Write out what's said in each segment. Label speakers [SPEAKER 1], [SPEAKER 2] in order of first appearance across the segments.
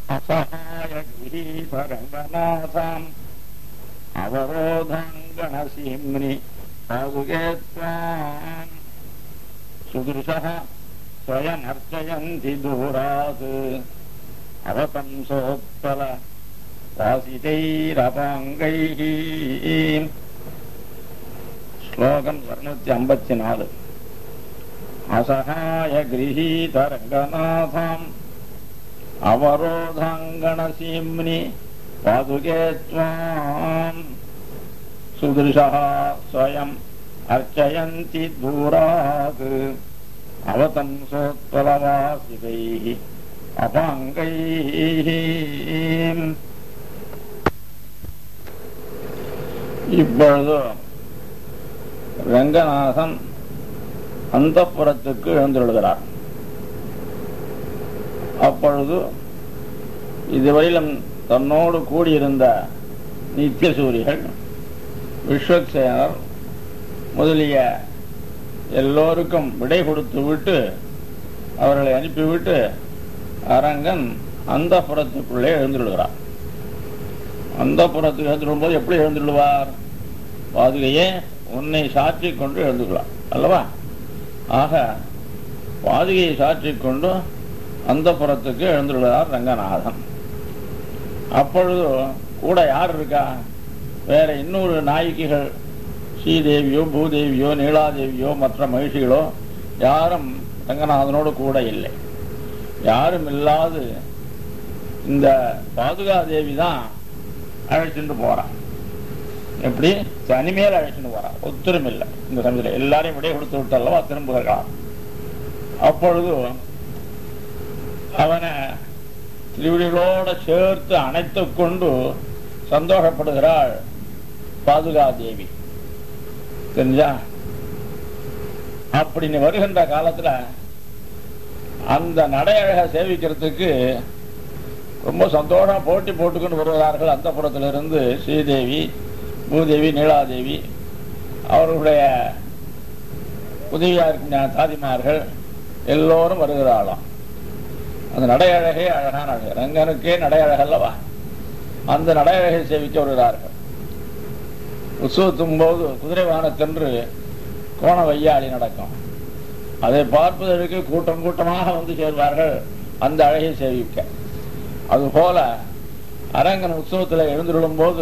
[SPEAKER 1] அசகாய கிரீபரங்கநாதாம் அவரோதாங்கணசீம்னி பாதுகே त्वाम् सुदृशः स्वयमर्चयन्ति दूरात् अवतंसोत्पल வாசிதைரபாங்கைः ஸ்லோகம் இருநூத்தி ஐம்பத்தி நாலு அசகாய கிரகீதரங்கநாதாம் அவரோதாங்கணசீம்னி பாதுகே त्वाम् सुदृशः स्वयम् अर्चयन्ति दूरात् अवतंसोत्पलवासिदैः अपाङ्गैः இப்பொழுது ரங்கநாதன் அந்தப்புறத்துக்கு எழுந்துள்ளார் அப்பொழுது இதுவரையிலும் தன்னோடு கூடியிருந்த நித்தியசூரிகள் விஸ்வக்சேனர் முதலிய எல்லோருக்கும் விடை கொடுத்து விட்டு அவர்களை அனுப்பிவிட்டு அரங்கன் அந்த புறத்துக்குள்ளே எழுந்துள்ளார் அந்த புறத்துக்கு எழுந்துள்ளும் எப்படி எழுந்துள்ளுவார் பாதுகையே உன்னை சாற்றி கொண்டு எழுந்துள்ளார் அல்லவா ஆக பாதுகையை சாற்றி கொண்டு அந்த புறத்துக்கு எழுந்துள்ளார் ரங்கநாதன் அப்பொழுது கூட யார் இருக்கா வேற இன்னொரு நாயகிகள் ஸ்ரீதேவியோ பூதேவியோ நீலாதேவியோ மற்ற மகிழ்ச்சிகளோ யாரும் ரங்கநாதனோடு கூட இல்லை யாரும் இல்லாது இந்த பாதுகாதேவி தான் அழைச்சிட்டு போறான் எப்படி தனிமையில் அழைச்சிட்டு போறான் ஒத்துரும் இல்லை இந்த சமயத்தில் எல்லாரையும் விடைய கொடுத்து விட்டல்லவா திரும்புகிறான் அப்பொழுது அவனை திருவிழிகளோட சேர்த்து அணைத்து கொண்டு சந்தோஷப்படுகிறாள் பாதுகாதேவி தெரிஞ்சா அப்படி நீ வருகின்ற காலத்துல அந்த நடையழக சேவிக்கிறதுக்கு ரொம்ப சந்தோஷம் போட்டி போட்டுக்கொண்டு வருகிறார்கள் அந்த புறத்திலிருந்து ஸ்ரீதேவி பூதேவி நீலாதேவி அவர்களுடைய உதவியா இருக்கும் தாதிமார்கள் எல்லோரும் வருகிறாளாம் அந்த நடையழகே அழகான அழகு ரங்கனுக்கே நடையழகு அல்லவா அந்த நடையழகை சேவிக்க வருகிறார்கள் உற்சவத்தும் போது குதிரை வாகனத்தென்று கோண வையாளி நடக்கும் அதை பார்ப்பதற்கு கூட்டம் கூட்டமாக வந்து சேர்வார்கள் அந்த அழகை சேவிக்க அதுபோல அரங்கன் உற்சவத்தில் எழுந்துள்ளும் போது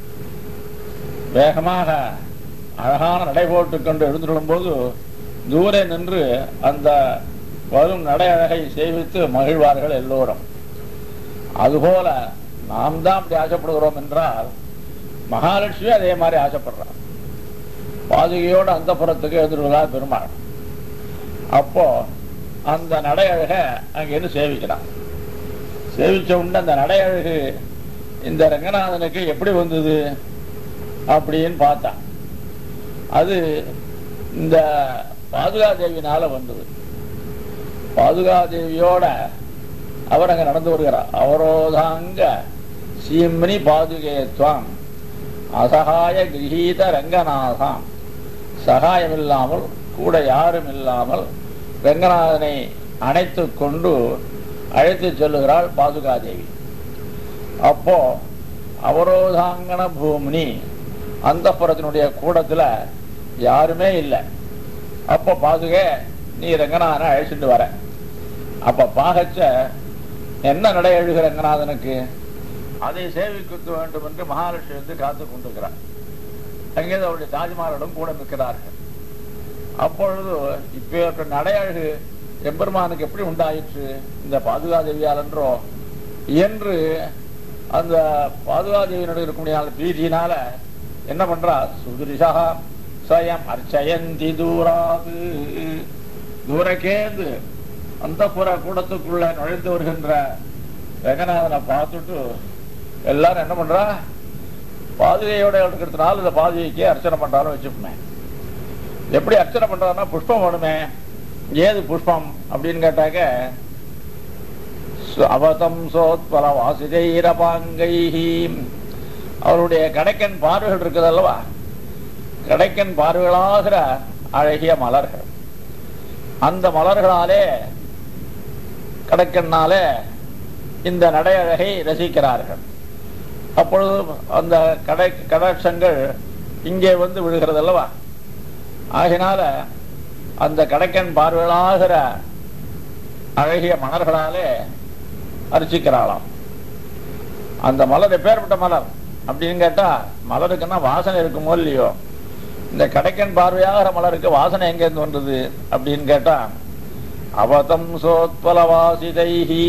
[SPEAKER 1] வேகமாக அழகான நடை போட்டுக் கொண்டு எழுந்துள்ளும் போது தூரே நின்று அந்த வரும் நடை அழகை சேவித்து மகிழ்வார்கள் எல்லோரும் அதுபோல நாம் தான் அப்படி ஆசைப்படுகிறோம் என்றால் மகாலட்சுமி அதே மாதிரி ஆசைப்படுறான் பாதுகையோடு அந்த புறத்துக்கு எழுந்துள்ளார் பெருமாள் அப்போ அந்த நடையழக அங்கிருந்து சேவிக்கிறான் சேவிச்ச உடனே அந்த நடையழகு இந்த ரங்கநாதனுக்கு எப்படி வந்தது அப்படின்னு பார்த்தான் அது இந்த பாதுகாதேவினால வந்தது பாதுகாதேவியோட அவர் அங்க நடந்து வருகிறார் அவரோதாங்க சீம்னி பாதுகேத்வாம் அசகாய கிரகீத ரங்கநாதாம் சகாயம் இல்லாமல் கூட யாரும் இல்லாமல் ரங்கநாதனை அணைத்து கொண்டு அழைத்து செல்லுகிறாள் பாதுகாதேவி அப்போ அவரோதாங்கன பூமினி அந்த புறத்தினுடைய கூடத்துல யாருமே இல்லை அப்போ பாதுகே நீ ரங்கநாதனை அழைச்சிட்டு வர அப்ப பாகச்ச என்ன நடை எழுகிற ரங்கநாதனுக்கு அதை சேவிக்க வேண்டும் என்று மகாலட்சுமி வந்து காத்து கொண்டிருக்கிறார் அங்கே அவருடைய தாஜ்மஹாலிடம் கூட நிற்கிறார்கள் அப்பொழுது இப்ப நடையழகு எம்பெருமானுக்கு எப்படி உண்டாயிற்று இந்த பாதுகாதேவியால் என்றோ என்று அந்த பாதுகாதேவியினுடைய இருக்கக்கூடிய பிரீதியினால என்ன பண்றா சுதிரிஷா ஸ்வயம் அர்ச்சயந்தி தூராது தூரக்கேந்து அந்த புற கூடத்துக்குள்ள நுழைந்து வருகின்ற ரங்கநாதனை பார்த்துட்டு எல்லாரும் என்ன பண்றா பாதுகையோட இருக்கிறதுனால இந்த பாதுகைக்கு அர்ச்சனை பண்றாலும் வச்சுப்போமே எப்படி அர்ச்சனை பண்றாருன்னா புஷ்பம் வேணுமே ஏது புஷ்பம் அப்படின்னு கேட்டாக்க அவதம் சோத்பல வாசிதைரபாங்கை அவருடைய கடைக்கன் பார்வைகள் இருக்குது அல்லவா கடைக்கன் பார்வைகளாகிற அழகிய மலர்கள் அந்த மலர்களாலே கடைக்கண்ணாலே இந்த நடையழகை ரசிக்கிறார்கள் அப்பொழுது அந்த கடை கடாட்சங்கள் இங்கே வந்து விழுகிறது அல்லவா ஆகினால அந்த கடைக்கன் பார்வையாகிற அழகிய மலர்களாலே அர்ச்சிக்கிறாளாம் அந்த மலர் எப்பேற்பட்ட மலர் அப்படின்னு கேட்டா மலருக்குன்னா வாசனை இருக்குமோ இல்லையோ இந்த கடைக்கன் பார்வையாகிற மலருக்கு வாசனை எங்கேருந்து வந்தது அப்படின்னு கேட்டா அவதம் சோத்பலவாசிதைஹி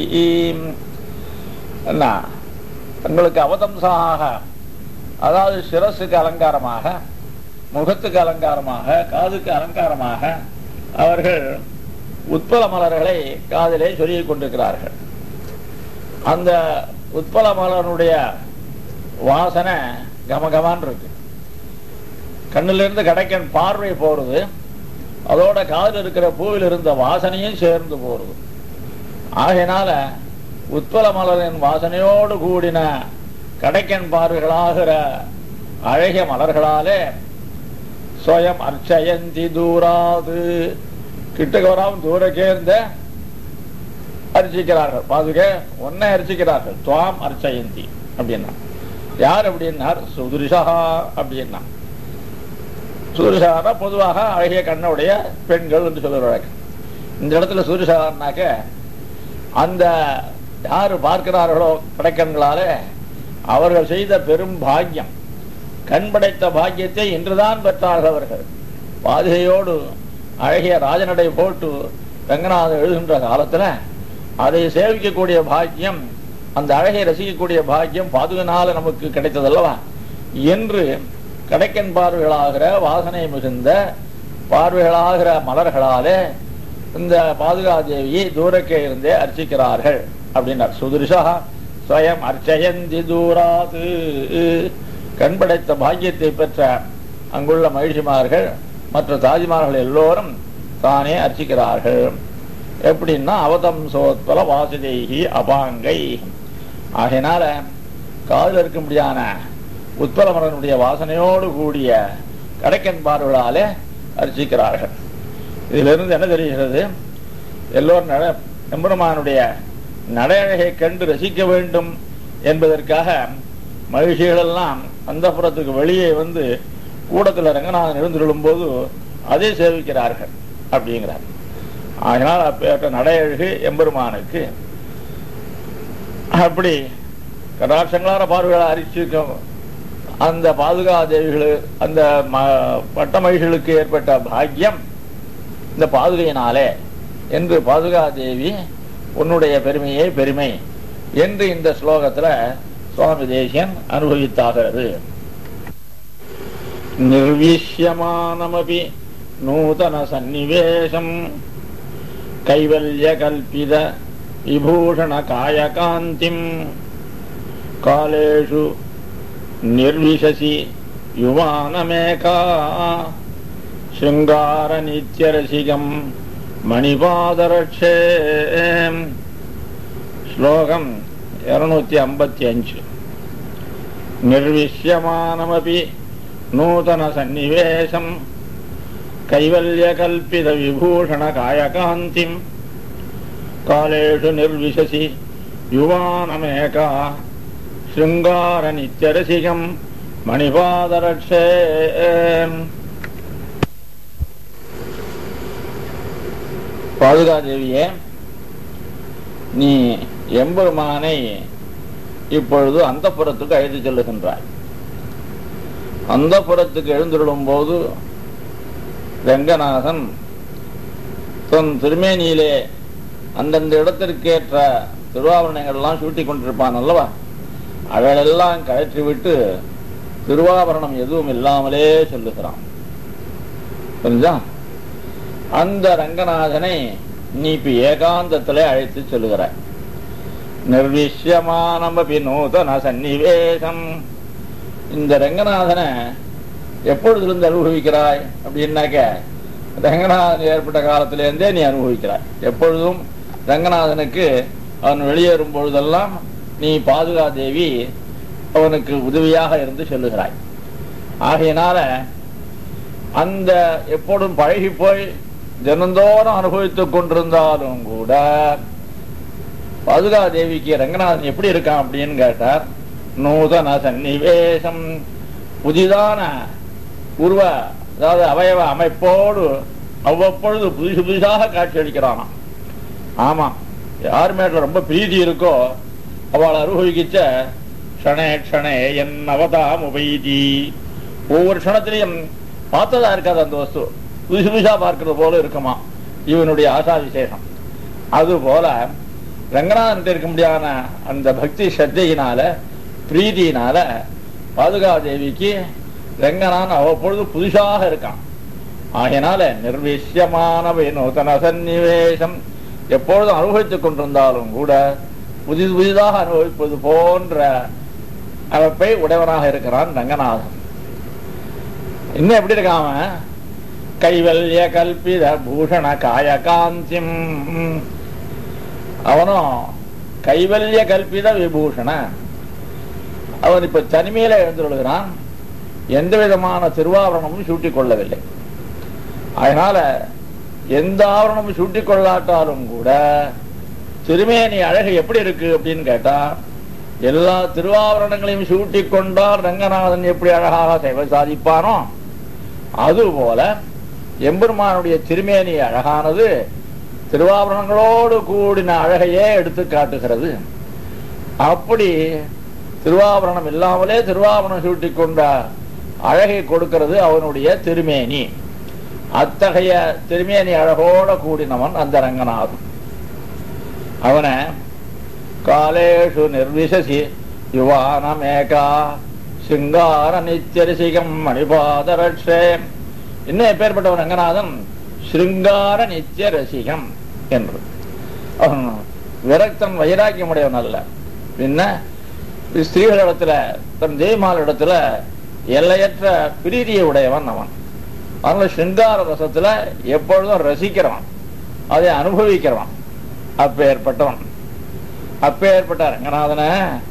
[SPEAKER 1] என்ன தங்களுக்கு அவதம்சமாக அதாவது சிரசுக்கு அலங்காரமாக முகத்துக்கு அலங்காரமாக காதுக்கு அலங்காரமாக அவர்கள் உட்பல மலர்களை காதிலே சொல்லிக் கொண்டிருக்கிறார்கள் அந்த உட்பல மலருடைய வாசனை கமகமான் இருக்கு கண்ணிலிருந்து கிடைக்கன் பார்வை போறது அதோட காதில் இருக்கிற பூவில் இருந்த வாசனையும் சேர்ந்து போறது ஆகையினால உட்பல மலரின் வாசனையோடு கூடின கடைக்கன் பார்வைகளாகிற அழகிய மலர்களாலே ஸ்வயம் அர்ச்சயந்தி தூராது கிட்டக்கு வராமல் தூரக்கே இருந்த அர்ச்சிக்கிறார்கள் பாதுக ஒன்னை அர்ச்சிக்கிறார்கள் துவாம் அர்ச்சயந்தி அப்படின்னா யார் அப்படின்னார் சுதுரிஷா அப்படின்னா சூரியசாரா பொதுவாக அழகிய கண்ணுடைய பெண்கள் என்று சொல்லுவாங்க இந்த இடத்துல சூரியசாரனாக்க அந்த யாரு பார்க்கிறார்களோ படைக்கண்களாலே அவர்கள் செய்த பெரும் பாக்கியம் கண் படைத்த பாக்கியத்தை இன்றுதான் பெற்றார்கள் அவர்கள் பாதுகையோடு அழகிய ராஜநடை போட்டு ரங்கநாதன் எழுதுகின்ற காலத்துல அதை சேவிக்கக்கூடிய பாக்கியம் அந்த அழகை ரசிக்கக்கூடிய பாக்கியம் பாதுகனால நமக்கு கிடைத்ததல்லவா என்று கடைக்கன் பார்வைகளாகிற வாசனை மிகுந்த பார்வைகளாகிற மலர்களாலே இந்த பாதுகாதேவியை தூரக்கே இருந்தே அர்ச்சிக்கிறார்கள் அப்படின்னார் சுதிருஷா ஸ்வயம் அர்ச்சயந்தி தூராது கண் படைத்த பாக்கியத்தை பெற்ற அங்குள்ள மகிழ்ச்சிமார்கள் மற்ற தாஜிமார்கள் எல்லோரும் தானே அர்ச்சிக்கிறார்கள் எப்படின்னா அவதம் சோத்பல வாசுதேகி அபாங்கை ஆகையினால காதில் இருக்கும்படியான உத்பல மலனுடைய வாசனையோடு கூடிய கடைக்கன் பார்வைகளாலே அர்ச்சிக்கிறார்கள் இதிலிருந்து என்ன தெரிகிறது எல்லோரும் நட எம்பெருமானுடைய நடையழகை கண்டு ரசிக்க வேண்டும் என்பதற்காக மகிழ்ச்சிகளெல்லாம் அந்த புறத்துக்கு வெளியே வந்து கூடத்தில் ரங்கநாதன் எழுந்துள்ளும் போது அதை சேவிக்கிறார்கள் அப்படிங்கிறார் அதனால் அப்பேற்ற நடையழகு எம்பெருமானுக்கு அப்படி கடாட்சங்களான பார்வைகளை அரிச்சிருக்கும் அந்த பாதுகா தேவிகள் அந்த பட்ட மகிழ்ச்சிகளுக்கு ஏற்பட்ட பாக்கியம் இந்த பாதுகையினாலே என்று பாதுகா தேவி உன்னுடைய பெருமையே பெருமை என்று இந்த ஸ்லோகத்துல சுவாமி தேசியன் அனுபவித்தாகிறது நிர்விஷ்யமானமபி நூதன சந்நிவேசம் கைவல்ய கல்பித விபூஷண காயகாந்திம் காலேஷு நிர்விசசி யுவானமேகா ശൃംഗാര നിത്യരസികം മണിപാദരക്ഷേ ശ്ലോകം ഇരുന്നൂറ്റി അമ്പത്തി അഞ്ച് നിർവിശ്യമാനമപി നൂതന സന്നിവേശം കൈവല്യകൽപ്പിത വിഭൂഷണ കായകാന്തിം കാലേഷു നിർവിശസി യുവാനമേക ശൃംഗാര നിത്യരസികം മണിപാദരക്ഷേ பாதுகாதேவியே நீ எம்பெருமானை இப்பொழுது அந்த புறத்துக்கு அழைத்து செல்லுகின்றாய் அந்த புறத்துக்கு எழுந்துள்ளும் போது ரங்கநாதன் தன் திருமேனியிலே அந்தந்த இடத்திற்கேற்ற திருவாபரணங்கள் எல்லாம் சூட்டி கொண்டிருப்பான் அல்லவா அவைகளெல்லாம் கழற்றி விட்டு திருவாபரணம் எதுவும் இல்லாமலே சொல்லுகிறான் புரிஞ்சா அந்த ரங்கநாதனை நீ இப்ப ஏகாந்தத்திலே அழைத்து செல்லுகிறாய் நிர்விஷ்யமானமபி நூதன சந்நிவேசம் இந்த ரங்கநாதனை எப்பொழுதிலிருந்து அனுபவிக்கிறாய் அப்படின்னாக்க ரங்கநாதன் ஏற்பட்ட காலத்திலேருந்தே நீ அனுபவிக்கிறாய் எப்பொழுதும் ரங்கநாதனுக்கு அவன் வெளியேறும் பொழுதெல்லாம் நீ பாதுகா தேவி அவனுக்கு உதவியாக இருந்து செல்லுகிறாய் ஆகையினால அந்த எப்பொழுதும் பழகி போய் தினந்தோறும் அனுபவித்துக் கொண்டிருந்தாலும் கூட பாதுகா தேவிக்கு ரங்கநாதன் எப்படி இருக்கான் அப்படின்னு கேட்டார் நூதன சந்நிவேசம் புதிதான உருவ அதாவது அவயவ அமைப்போடு அவ்வப்பொழுது புதுசு புதுசாக காட்சி அளிக்கிறானாம் ஆமா யார் மேல ரொம்ப பிரீதி இருக்கோ அவள் அனுபவிக்கிச்ச க்ஷணே க்ஷணே என் அவதாம் உபைதி ஒவ்வொரு க்ஷணத்திலையும் பார்த்ததா இருக்காது அந்த வஸ்து புதுசு புதுசா பார்க்கிறது போல இருக்குமா இவனுடைய ஆசா விசேஷம் அது போல ரங்கநாதன் இருக்க முடியாத அந்த பக்தி ஸ்ரத்தையினால பிரீதியினால பாதுகா தேவிக்கு ரங்கநாதன் அவ்வப்பொழுது புதுசாக இருக்கான் ஆகையினால நிர்விஷ்யமான நூதன சந்நிவேசம் எப்பொழுதும் அனுபவித்துக் கொண்டிருந்தாலும் கூட புதிது புதிதாக அனுபவிப்பது போன்ற அமைப்பை உடையவனாக இருக்கிறான் ரங்கநாதன் இன்னும் எப்படி இருக்காம கைவல்ய கல்பித பூஷண காயகாந்திம் அவனும் கைவல்ய கல்பித விபூஷண அவன் இப்ப தனிமையில எழுந்துள்ளான் எந்த விதமான திருவாபரணமும் சூட்டிக் கொள்ளவில்லை அதனால எந்த ஆவரணமும் சூட்டிக் கொள்ளாட்டாலும் கூட திருமேனி அழகு எப்படி இருக்கு அப்படின்னு கேட்டா எல்லா திருவாபரணங்களையும் சூட்டிக் கொண்டால் ரங்கநாதன் எப்படி அழகாக சேவை சாதிப்பானோ அதுபோல எம்பெருமானுடைய திருமேனி அழகானது திருவாபரணங்களோடு கூடின அழகையே எடுத்து காட்டுகிறது அப்படி திருவாபரணம் இல்லாமலே திருவாபரணம் சூட்டிக் கொண்ட அழகை கொடுக்கிறது அவனுடைய திருமேனி அத்தகைய திருமேனி அழகோட கூடினவன் அந்த ரங்கநாதன் அவனை காலேஷு நிர்விசசி யுவானமேகா சிங்கார நித்தியரிசிகம் மணிபாத ரட்சே இன்னும் எப்பேற்பட்டவன் ரங்கநாதன் சிருங்கார நித்திய ரசிகம் என்று அவன் விரக்தன் வைராக்கியம் உடையவன் அல்ல பின்ன ஸ்திரீகளிடத்துல தன் தேவிமாலிடத்துல எல்லையற்ற பிரீதியை உடையவன் அவன் அதனால சிங்கார ரசத்துல எப்பொழுதும் ரசிக்கிறவன் அதை அனுபவிக்கிறவன் அப்பேற்பட்டவன் அப்பேற்பட்ட ரங்கநாதன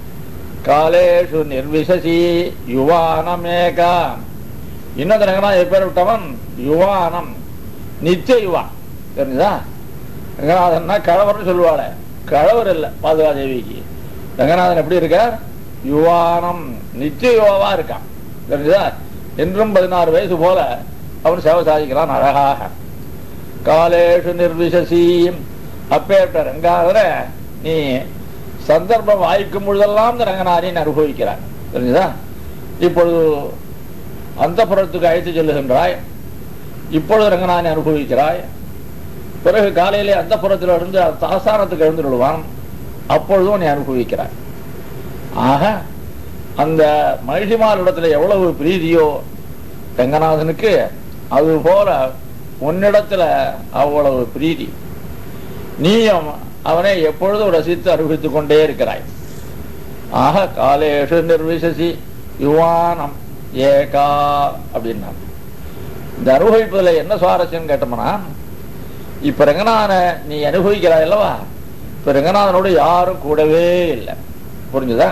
[SPEAKER 1] காலேஷு நிர்விசசி யுவானமேகா இன்னொரு ரங்கநாதன் எப்பேற்பட்டவன் யுவானம் நித்திய யுவா தெரிஞ்சுதா ரங்கநாதன்னா கழவர்னு சொல்லுவாளே கழவர் இல்லை பாதுகா தேவிக்கு ரங்கநாதன் எப்படி இருக்கார் யுவானம் நித்திய யுவாவா இருக்கான் தெரிஞ்சுதா என்றும் பதினாறு வயசு போல அவன் சேவை சாதிக்கிறான் அழகாக காலேஷு நிர்விசசி அப்பேற்பட்ட ரங்காதர நீ சந்தர்ப்பம் வாய்க்கும் பொழுதெல்லாம் இந்த ரங்கநாதனை அனுபவிக்கிறாய் தெரிஞ்சுதா இப்பொழுது அந்த புறத்துக்கு அழைத்து செல்லுகின்றாய் இப்பொழுது ரங்கநாதனை அனுபவிக்கிறாய் பிறகு காலையிலே அந்த புறத்தில் இருந்து தாசானத்துக்கு எழுந்து விடுவான் அப்பொழுதும் நீ அனுபவிக்கிறாய் ஆக அந்த மகிழ்ச்சிமார் இடத்துல எவ்வளவு பிரீதியோ ரங்கநாதனுக்கு அது போல உன்னிடத்துல அவ்வளவு பிரீதி நீயும் அவனை எப்பொழுதும் ரசித்து அனுபவித்துக் கொண்டே இருக்கிறாய் ஆக காலேஷு நிர்விசசி யுவானம் ஏகா அப்படின்னா இந்த அனுபவிப்பதுல என்ன சுவாரஸ்யம் கேட்டோம்னா இப்ப ரங்கநாதனை நீ அனுபவிக்கிறாய் அல்லவா இப்ப ரங்கநாதனோடு யாரும் கூடவே இல்லை புரிஞ்சுதா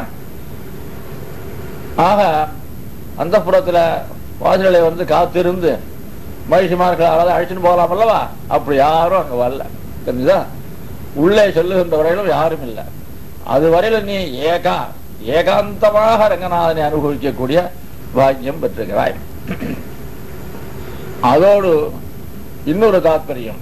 [SPEAKER 1] ஆக அந்த புறத்துல வாசலை வந்து காத்திருந்து மகிழ்ச்சிமார்கள் அதாவது அழைச்சிட்டு போகலாம் அல்லவா அப்படி யாரும் அங்க வரல தெரிஞ்சுதா உள்ளே சொல்லுகின்ற வரையிலும் யாரும் இல்லை அது வரையில நீ ஏகா ஏகாந்தமாக ரங்கநாதனை அனுபவிக்கக்கூடிய பாக்கியம் பெற்றிருக்கிறாய் அதோடு இன்னொரு தாத்பரியம்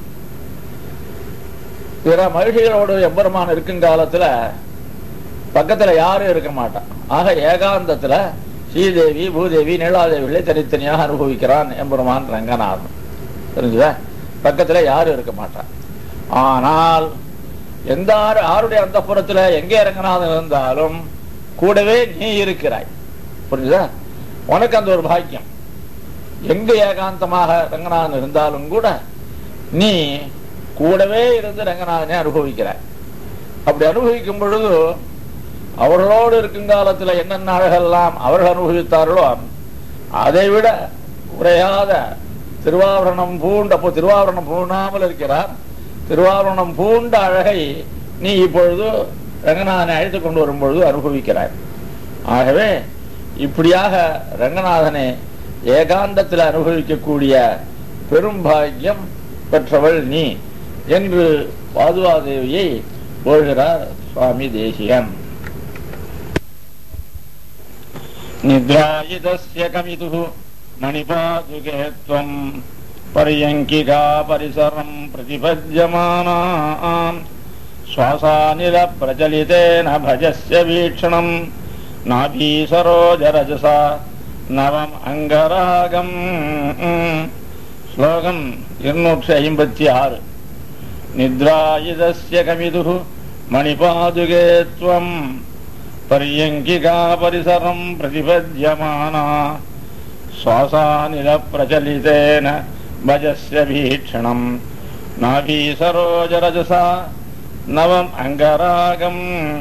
[SPEAKER 1] பிற மகிழ்ச்சிகளோடு எம்பெருமான் இருக்கும் காலத்துல பக்கத்துல யாரும் இருக்க மாட்டான் ஆக ஏகாந்தத்துல ஸ்ரீதேவி பூதேவி நீலாதேவிகளை தனித்தனியாக அனுபவிக்கிறான் எம்பெருமான் ரங்கநாதன் தெரிஞ்சுதா பக்கத்துல யாரும் இருக்க மாட்டான் ஆனால் எந்த ஆறு ஆருடைய அந்த புறத்துல எங்கே ரங்கநாதன் இருந்தாலும் கூடவே நீ இருக்கிறாய் புரிஞ்சுதா உனக்கு அந்த ஒரு பாக்கியம் எங்க ஏகாந்தமாக ரங்கநாதன் இருந்தாலும் கூட நீ கூடவே இருந்து ரங்கநாதனை அனுபவிக்கிறாய் அப்படி அனுபவிக்கும் பொழுது அவர்களோடு இருக்கும் காலத்துல என்னென்ன அழகெல்லாம் அவர்கள் அனுபவித்தார்களோ அதை விட உரையாத திருவாவரணம் பூண்ட அப்போ திருவாவரணம் பூணாமல் இருக்கிறார் திருவாவரணம் பூண்ட அழகை நீ இப்பொழுது ரங்கநாதனை அழைத்து கொண்டு வரும் பொழுது அனுபவிக்கிறாய் ஆகவே இப்படியாக ரங்கநாதனை ஏகாந்தத்தில் அனுபவிக்கக்கூடிய பெரும் பாக்கியம் பெற்றவள் நீ என்று பாதுகாதேவியை போகிறார் சுவாமி தேசிகன் நித்ராயிதஸ்ய கமிதுः மணிபாதுகே त्वम् पर्यङ्किका परिसरम् प्रतिपद्यमानाम् श्वासानिलप्रचलितेन भजस्य वीक्षणम् नाभीसरोजरजसा நவம் அங்கராகம் ஸ்லோகம் இருநூற்றி ஐம்பத்தி ஆறு நித்ராயுதஸ்ய கமிது மணிபாதுகே त्वम् पर्यङ्किका परिसरम् प्रतिपद्यमाना श्वासानिलप्रचलितेन भजस्य भीक्षणम् नाभीसरोजरजसा நவம் அங்கராகம்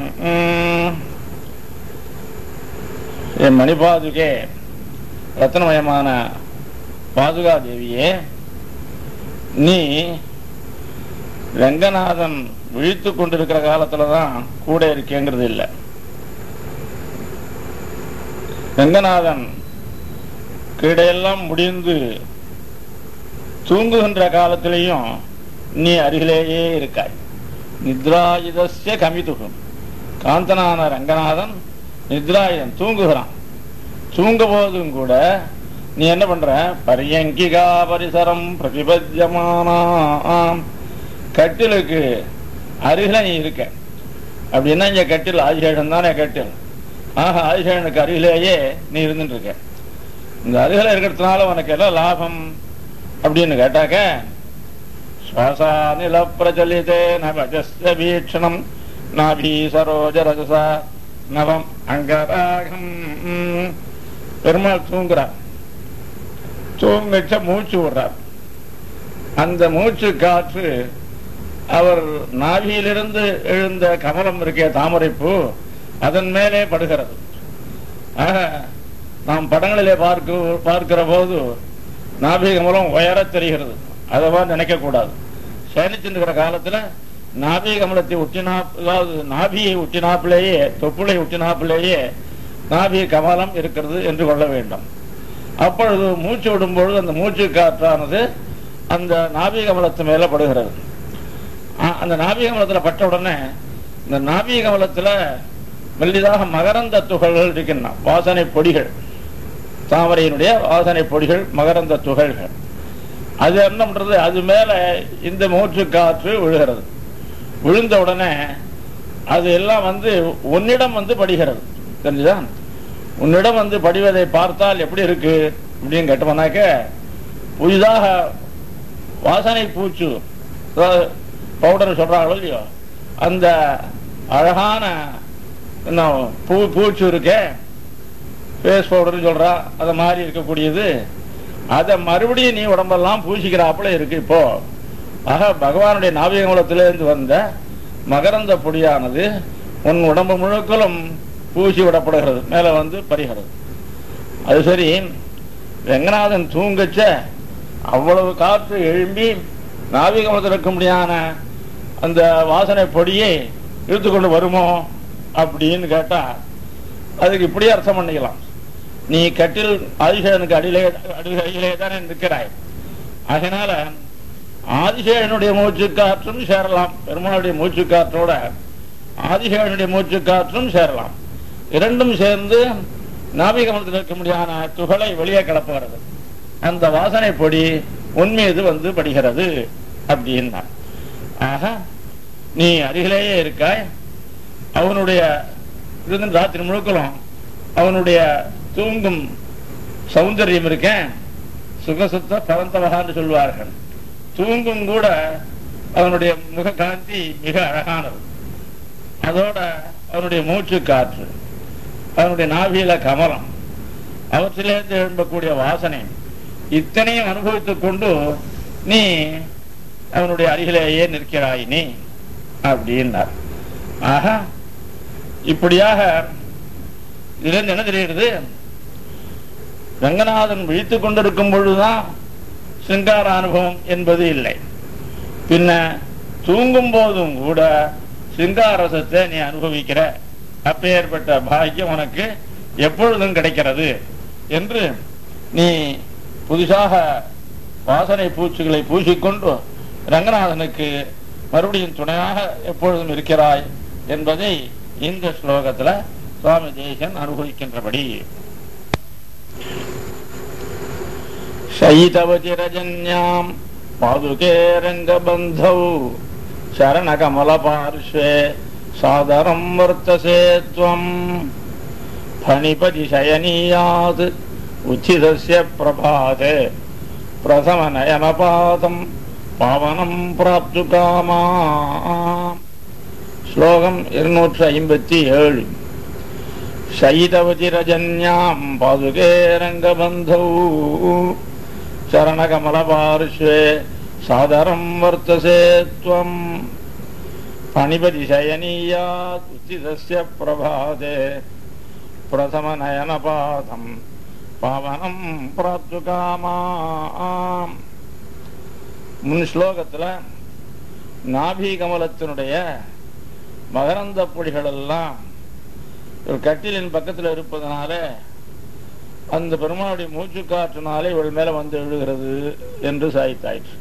[SPEAKER 1] என் மணிபாதுகே ரத்னமயமான பாதுகா தேவியே நீ ரங்கநாதன் விழித்து கொண்டிருக்கிற காலத்துல தான் கூட இருக்கேங்கிறது இல்லை ரங்கநாதன் கீடையெல்லாம் முடிந்து தூங்குகின்ற காலத்திலையும் நீ அருகிலேயே இருக்காய் நித்ராயுதஸ்ய கமிதுகும் காந்தனான ரங்கநாதன் நித்ராயுதன் தூங்குகிறான் தூங்க போதும் கூட நீ என்ன பண்ற பரியங்கிகா பரிசரம் பிரதிபத்தியமானாம் கட்டிலுக்கு அருகில நீ இருக்க அப்படின்னா இங்க கட்டில் ஆதிசேஷன் தானே கட்டில் ஆக ஆதிசேஷனுக்கு அருகிலேயே நீ இருந்துட்டு இருக்க இந்த அருகில இருக்கிறதுனால உனக்கு எல்லாம் லாபம் அப்படின்னு கேட்டாக்க ஸ்வாசாநில பிரச்சலிதே நபஜஸ்ய வீக்ஷணம் நாபி சரோஜ ரஜசா நவம் அங்கராகம் பெருமாள் தூங்குறார் தூங்கச்ச மூச்சு விடுறார் அந்த மூச்சு காற்று அவர் நாவியிலிருந்து எழுந்த கமலம் இருக்கே தாமரைப்பூ அதன் மேலே படுகிறது ஆக நாம் படங்களிலே பார்க்க பார்க்கிற போது நாபி கமலம் உயர தெரிகிறது அதவா நினைக்க கூடாது சேனிச்சிருக்கிற காலத்துல நாபி கமலத்தை ஒட்டினா அதாவது நாபியை ஒட்டினாப்பிலேயே தொப்புளை ஒட்டினாப்பிலேயே நாபி கமலம் இருக்கிறது என்று கொள்ள வேண்டும் அப்பொழுது மூச்சு விடும் பொழுது அந்த மூச்சு காற்றானது அந்த நாபி கமலத்து மேல படுகிறது ஆ- அந்த நாபி கமலத்துல பட்ட உடனே இந்த நாபி கமலத்துல மெல்லிதாக மகரந்த துகள்கள் இருக்கின்றன வாசனை பொடிகள் தாமரையினுடைய வாசனை பொடிகள் மகரந்த துகள்கள் அது என்ன பண்றது அது மேல இந்த மூச்சு காற்று விழுகிறது விழுந்த உடனே அது எல்லாம் வந்து உன்னிடம் வந்து படுகிறது தெரிஞ்சுதா உன்னிடம் வந்து படிவதை பார்த்தால் எப்படி இருக்கு அப்படின்னு கேட்டோம்னாக்க புதிதாக வாசனை பூச்சு பவுடர் சொல்றாங்களோ இல்லையோ அந்த அழகான என்ன பூ பூச்சு இருக்கே ஃபேஸ் பவுடர்னு சொல்றா அது மாதிரி இருக்கக்கூடியது அதை மறுபடியும் நீ உடம்பெல்லாம் பூசிக்கிறாப்புல இருக்கு இப்போ ஆக பகவானுடைய நாவிகமலத்திலிருந்து வந்த மகரந்த பொடியானது உன் உடம்பு முழுக்களும் பூசி விடப்படுகிறது மேல வந்து பரிகிறது அது சரி ரங்கநாதன் தூங்கச்ச அவ்வளவு காற்று எழும்பி நாவிகமலத்தில் இருக்க முடியாத அந்த வாசனை பொடியை இழுத்துக்கொண்டு வருமோ அப்படின்னு கேட்டா அதுக்கு இப்படியே அர்த்தம் பண்ணிக்கலாம் நீ கட்டில் ஆதிசேஷனுக்கு அடியிலே அடியிலே தானே நிற்கிறாய் அதனால ஆதிசேஷனுடைய மூச்சு காற்றும் சேரலாம் பெருமாளுடைய மூச்சு காற்றோட ஆதிசேஷனுடைய மூச்சு காற்றும் சேரலாம் இரண்டும் சேர்ந்து நாபிகமலத்தில் இருக்க முடியாத துகளை வெளியே கிளப்புகிறது அந்த வாசனை பொடி உன் மீது வந்து படுகிறது அப்படின்னா ஆக நீ அருகிலேயே இருக்காய் அவனுடைய இருந்து ராத்திரி முழுக்களும் அவனுடைய தூங்கும் சௌந்தரியம் இருக்கேன் சுகசுத்த பரந்தவகான்னு சொல்வார்கள் தூங்கும் கூட அவனுடைய முக காந்தி மிக அழகானது அதோட அவனுடைய மூச்சு காற்று அவனுடைய நாவியில கமலம் அவற்றிலிருந்து எழும்பக்கூடிய வாசனை இத்தனையும் அனுபவித்துக் கொண்டு நீ அவனுடைய அருகிலேயே நிற்கிறாய் நீ அப்படின்னார் ஆக இப்படியாக இதிலிருந்து என்ன தெரிகிறது ரங்கநாதன் விழித்துக் கொண்டிருக்கும் பொழுதுதான் சிங்கார அனுபவம் என்பது இல்லை பின்ன தூங்கும் போதும் கூட சிங்காரசத்தை நீ அனுபவிக்கிற அப்பேற்பட்ட பாக்கியம் உனக்கு எப்பொழுதும் கிடைக்கிறது என்று நீ புதுசாக வாசனை பூச்சிகளை பூசிக்கொண்டு ரங்கநாதனுக்கு மறுபடியும் துணையாக எப்பொழுதும் இருக்கிறாய் என்பதை இந்த ஸ்லோகத்துல சுவாமி தேசன் அனுபவிக்கின்றபடி शयितवतिरजन्याम् पादुके रङ्गबन्धौ शरणकमलपार्श्वे सादरम् वर्तसे त्वम् फणिपति शयनीयात् उचितस्य प्रभाते प्रथमनयनपातम् पावनम् प्राप्तु कामा श्लोकम् இருநூற்று ஐம்பத்தி ஏழு शयितवतिरजन्याम् पादुके रङ्गबन्धौ चरणकमलपार्श्वे सादरम् वर्तसे त्वम् फणिपतिशयनीयात् उचितस्य प्रभाते प्रथमनयनपातम् பாவனம் பிராப்து காமாம் முன் ஸ்லோகத்துல நாபி கமலத்தினுடைய மகரந்த பொடிகள் எல்லாம் ஒரு கட்டிலின் பக்கத்தில் இருப்பதனால அந்த பெருமாளுடைய மூச்சு காற்றினாலே இவள் மேல வந்து விழுகிறது என்று சாய்த்தாயிற்று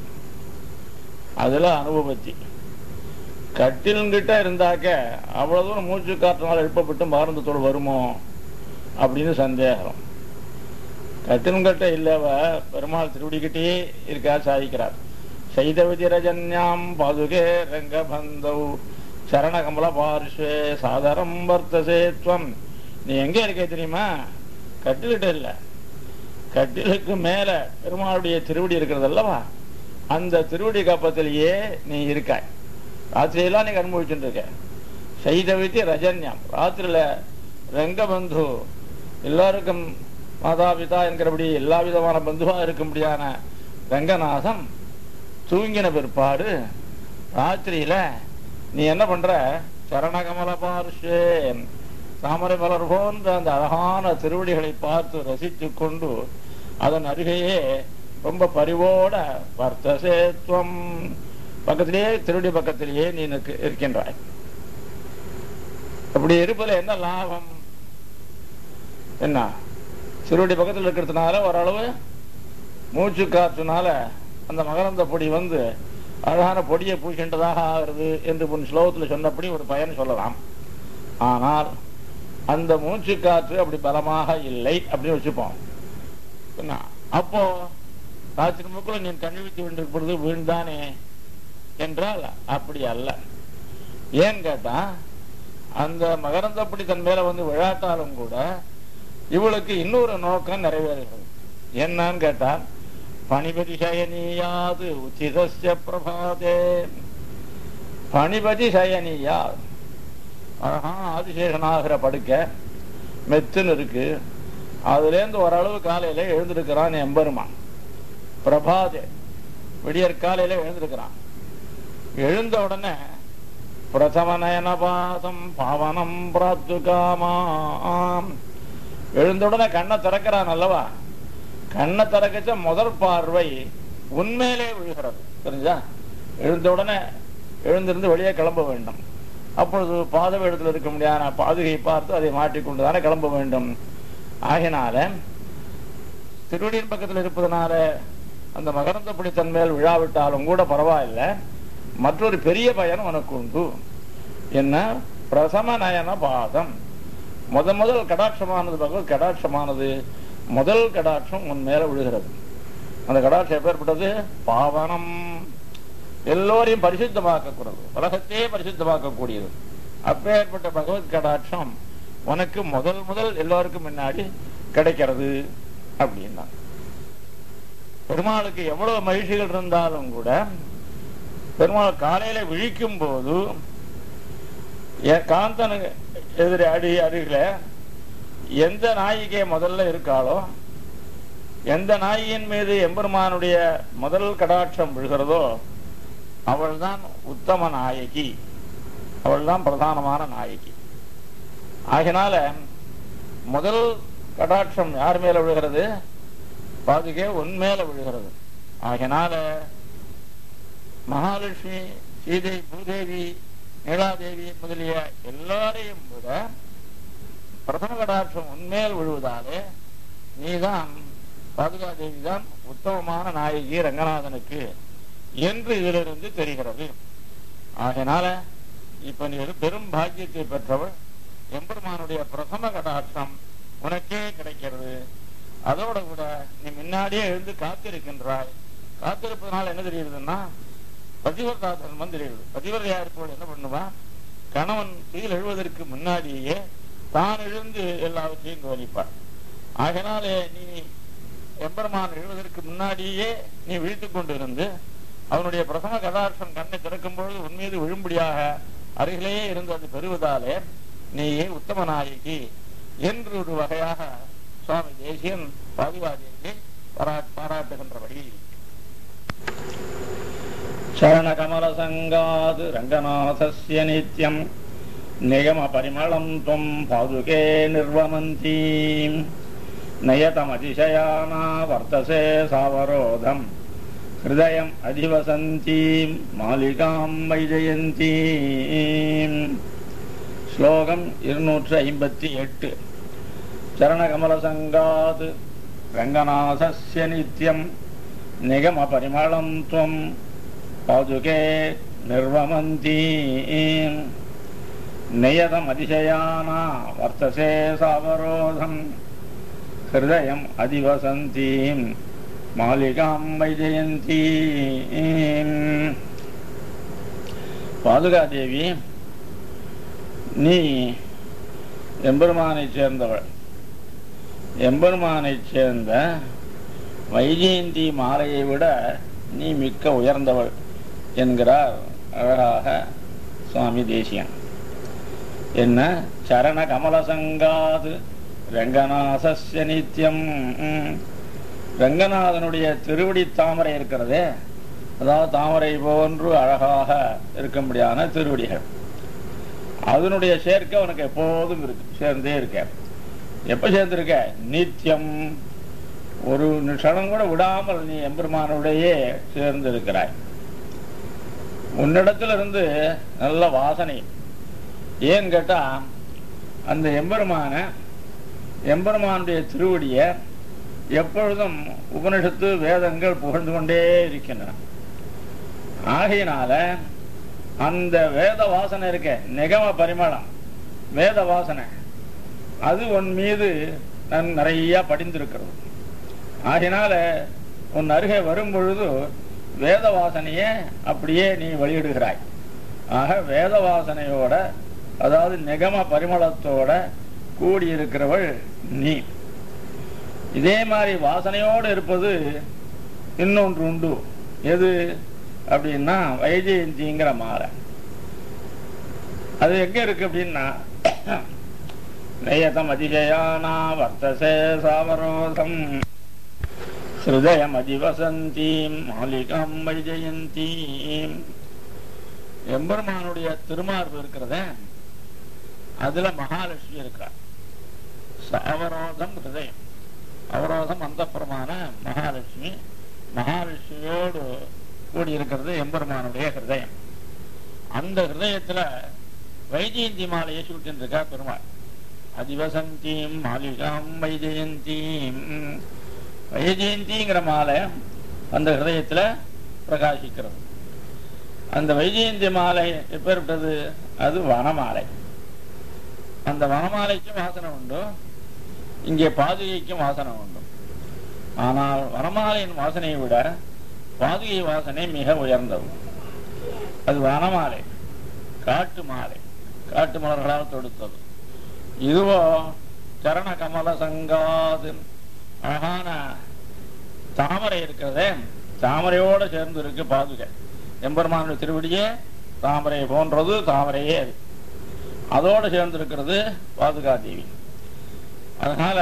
[SPEAKER 1] அதுல அனுபவத்தி கட்டில்கிட்ட இருந்தாக்க அவ்வளவு தூரம் மூச்சு காற்றினால் எழுப்பப்பட்டு மகரந்தத்தோடு வருமோ அப்படின்னு சந்தேகம் கட்டில்கிட்ட இல்லவ பெருமாள் திருவடிக்கிட்டே இருக்கா சாதிக்கிறார் சைதவதி ரஜன்யாம் பாதுகே ரங்கபந்தௌ சரணகமல பார்ஷ்வே சாதரம் வர்த்தசே துவம் நீ எங்க இருக்க தெரியுமா கட்டிலிட்ட இல்ல கட்டிலுக்கு மேல பெருமாளுடைய திருவடி இருக்கிறது அல்லவா அந்த திருவடி கப்பத்திலேயே நீ இருக்காய் ராத்திரியெல்லாம் நீ அனுபவிச்சுட்டு இருக்க சைதவித்தி ரஜன்யம் ராத்திரியில ரங்கபந்து எல்லாருக்கும் மாதா பிதா என்கிறபடி எல்லா விதமான பந்துவா இருக்கும்படியான ரங்கநாதன் தூங்கின பிற்பாடு ராத்திரியில நீ என்ன பண்ற சரணகமல பார்ஷே தாமரை மலர் போன்ற அந்த அழகான திருவடிகளை பார்த்து ரசித்து கொண்டு அதன் அருகேயே ரொம்ப பரிவோட வர்த்தசேத்வம் பக்கத்திலேயே திருவடி பக்கத்திலேயே நீ நிற்கு- இருக்கின்றாய் அப்படி இருப்பதில் என்ன லாபம் என்ன திருவடி பக்கத்தில் இருக்கிறதுனால ஓரளவு மூச்சு காற்றுனால அந்த மகரந்த பொடி வந்து அழகான பொடியை பூசின்றதாக ஆகிறது என்று முன் ஸ்லோகத்தில் சொன்னபடி ஒரு பயன் சொல்லலாம் ஆனால் அந்த மூச்சு காற்று அப்படி பலமாக இல்லை அப்படின்னு வச்சுப்போம் என்ன? அப்போ ராத்திரி முக்குள்ள நீ கண்ணிவித்து கொண்டிருக்கும் பொழுது வீழ்ந்தானே என்றால் அப்படி அல்ல ஏன் கேட்டா அந்த மகரந்தப்படி தன் மேல வந்து விழாட்டாலும் கூட இவளுக்கு இன்னொரு நோக்கம் நிறைவேறுகிறது என்னன்னு கேட்டால் பணிபதி சயனியாது உச்சிதஸ்ய பிரபாதே பணிபதி சயனியாது அழகான ஆதிசேஷனாகிற படுக்கை மெத்துன்னு இருக்கு அதுலேருந்து ஓரளவு காலையில எழுந்திருக்கிறான் எம்பெருமான் பிரபாதே விடியற் காலையில எழுந்திருக்கிறான் எழுந்த உடனே பிரதம நயனபாதம் பாவனம் பிராப்து காமாம் எழுந்த உடனே கண்ணை திறக்கிறான் அல்லவா கண்ணை திறக்கச்ச முதல் பார்வை உண்மையிலே விழுகிறது தெரிஞ்சா எழுந்த உடனே எழுந்திருந்து வெளியே கிளம்ப வேண்டும் அப்பொழுது பாதவ இடத்துல இருக்க முடியாத பாதுகை பார்த்து அதை மாற்றிக்கொண்டு தானே கிளம்ப வேண்டும் ஆகினால திருவடியின் பக்கத்தில் இருப்பதனால அந்த மகரந்தப்படி தன் மேல் விழாவிட்டாலும் கூட பரவாயில்லை மற்றொரு பெரிய பயன் உனக்கு உண்டு என்ன பிரசம நயன பாதம் முத முதல் கடாட்சமானது பகவத் கடாட்சமானது முதல் கடாட்சம் உன் மேல விழுகிறது அந்த கடாட்சம் எப்பேற்பட்டது பாவனம் எல்லோரையும் பரிசுத்தமாக்கக்கூடாது உலகத்தையே பரிசுத்தமாக்கக்கூடியது அப்பேற்பட்ட பகவத் கடாட்சம் உனக்கு முதல் முதல் எல்லோருக்கும் முன்னாடி கிடைக்கிறது அப்படின்னா பெருமாளுக்கு எவ்வளவு மகிழ்ச்சிகள் இருந்தாலும் கூட பெருமாள் காலையில விழிக்கும் போது என் காந்தனுக்கு எதிரே அடி அருகில எந்த நாயிகை முதல்ல இருக்காளோ எந்த நாயின் மீது எம்பெருமானுடைய முதல் கடாட்சம் விழுகிறதோ அவள்தான் உத்தம நாயகி அவள்தான் பிரதானமான நாயகி ஆகினால முதல் கடாட்சம் யார் மேல விழுகிறது பாதுகே உன் மேல விழுகிறது ஆகினால மகாலட்சுமி சீதை பூதேவி நீலாதேவி முதலிய எல்லாரையும் விட பிரதம கடாட்சம் உன்மேல் விழுவதாலே நீதான் பாதுகாதேவி தான் உத்தமமான நாயகி ரங்கநாதனுக்கு என்று இதிலிருந்து தெரிகிறது ஆகையினால இப்ப நீ ஒரு பெரும் பாக்கியத்தை பெற்றவள் எம்பெருமானுடைய பிரசம கடாட்சம் உனக்கே கிடைக்கிறது அதோட கூட நீ முன்னாடியே எழுந்து காத்திருக்கின்றாய் காத்திருப்பதனால என்ன தெரியுதுன்னா பதிவர்தா தர்மம் தெரியுது பதிவரையா இருப்பவள் என்ன பண்ணுவா கணவன் கீழ் எழுவதற்கு முன்னாடியே தான் எழுந்து எல்லாவற்றையும் கவனிப்பாள் ஆகினாலே நீ எம்பெருமான் எழுவதற்கு முன்னாடியே நீ விழித்துக் கொண்டிருந்து அவனுடைய பிரசம கதார்த்தம் கண்ணை திறக்கும் பொழுது உன் மீது விழும்படியாக அருகிலேயே இருந்து அது பெறுவதாலே நீயே உத்தம நாயகி என்று ஒரு வகையாக சுவாமி தேசியன் பாதுகாதேவியை பாரா பாராட்டுகின்றபடி சரணகமலசங்காது ரங்கநாதஸ்ய நித்யம் நிகமபரிமளம் त्वं पादुके निर्वमन्तीम् नयतमतिशयाना वर्तसे सावरोधम् हृदयम् अधिवसन्तीम् மாலிகாம் வைஜயந்தீம் ஸ்லோகம் இருநூற்று ஐம்பத்தி எட்டு சரணகமலசங்காத் ரங்கநாதஸ்ய நித்யம் நிகமபரிமளம் त्वम् पादुके निर्वमन्तीम् नियतमतिशयाना वर्तसे सावरोधम् हृदयम् अधिवसन्तीम् மாலிகாம் வைஜயந்தீம் பாதுகாதேவி நீ எம்பெருமானைச் சேர்ந்தவள் எம்பெருமானைச் சேர்ந்த வைஜெயந்தி மாலையை விட நீ மிக்க உயர்ந்தவள் என்கிறார் அழகாக சுவாமி தேசியன் என்ன சரண கமலசங்காது ரங்கநாசஸ்ய நித்தியம் ரங்கநாதனுடைய திருவடி தாமரை இருக்கிறதே அதாவது தாமரை போன்று அழகாக இருக்கும்படியான திருவடிகள் அதனுடைய சேர்க்கை உனக்கு எப்போதும் இருக்கு சேர்ந்தே இருக்க எப்ப சேர்ந்திருக்க நித்தியம் ஒரு நிமிஷம் கூட விடாமல் நீ எம்பெருமானுடைய சேர்ந்து இருக்கிறாய் உன்னிடத்துல இருந்து நல்ல வாசனை ஏன்னு கேட்டா அந்த எம்பெருமான எம்பெருமானுடைய திருவடிய எப்பொழுதும் உபனிஷத்து வேதங்கள் புகழ்ந்து கொண்டே இருக்கின்றன ஆகையினால அந்த வேத வாசனை இருக்க நிகம பரிமளம் வேத வாசனை அது உன் மீது நன் நிறைய படிந்திருக்கிறது ஆகினால உன் அருகே வரும் பொழுது வேத வாசனையே அப்படியே நீ வெளியிடுகிறாய் ஆக வேத வாசனையோட அதாவது நிகம பரிமளத்தோட கூடியிருக்கிறவள் நீ இதே மாதிரி வாசனையோடு இருப்பது இன்னொன்று உண்டு எது அப்படின்னா வைஜெயந்திங்கிற மாலை அது எங்க இருக்கு அப்படின்னா நயதம் அதிஜயானா வர்த்தசே சாவரோதம் ஹிருதயம் அதிவசந்தீம் மாலிகாம் வைஜெயந்தீம் எம்பெருமானுடைய திருமார்பு இருக்கிறத அதுல மகாலட்சுமி இருக்கிறார் சாவரோதம் ஹிருதயம் அவரோதம் அந்தப்புறமான மகாலட்சுமி மகாலட்சுமியோடு கூடியிருக்கிறது எம்பெருமானுடைய ஹிருதயம் அந்த ஹிருதயத்துல வைஜெயந்தி மாலையை சூட்டின்னு இருக்கா பெருமாள் அதிவசந்தீம் மாலிகாம் வைஜெயந்தீம் வைஜெயந்திங்கிற மாலை அந்த ஹிருதயத்துல பிரகாசிக்கிறது அந்த வைஜெயந்தி மாலை எப்பேற்பட்டது அது வனமாலை அந்த வனமாலைக்கும் வாசனை உண்டு இங்கே பாதுகைக்கும் வாசனை உண்டு ஆனால் வனமாலையின் வாசனையை விட பாதுகை வாசனை மிக உயர்ந்தது அது வனமாலை காட்டு மாலை காட்டு மலர்களால் தொடுத்தது இதுவோ சரண கமல சங்காது அழகான தாமரை இருக்கிறதே தாமரையோட சேர்ந்து இருக்கு பாதுகை எம்பெருமானுடைய திருவடியே தாமரை போன்றது தாமரையே அது அதோடு சேர்ந்து இருக்கிறது பாதுகா தேவி அதனால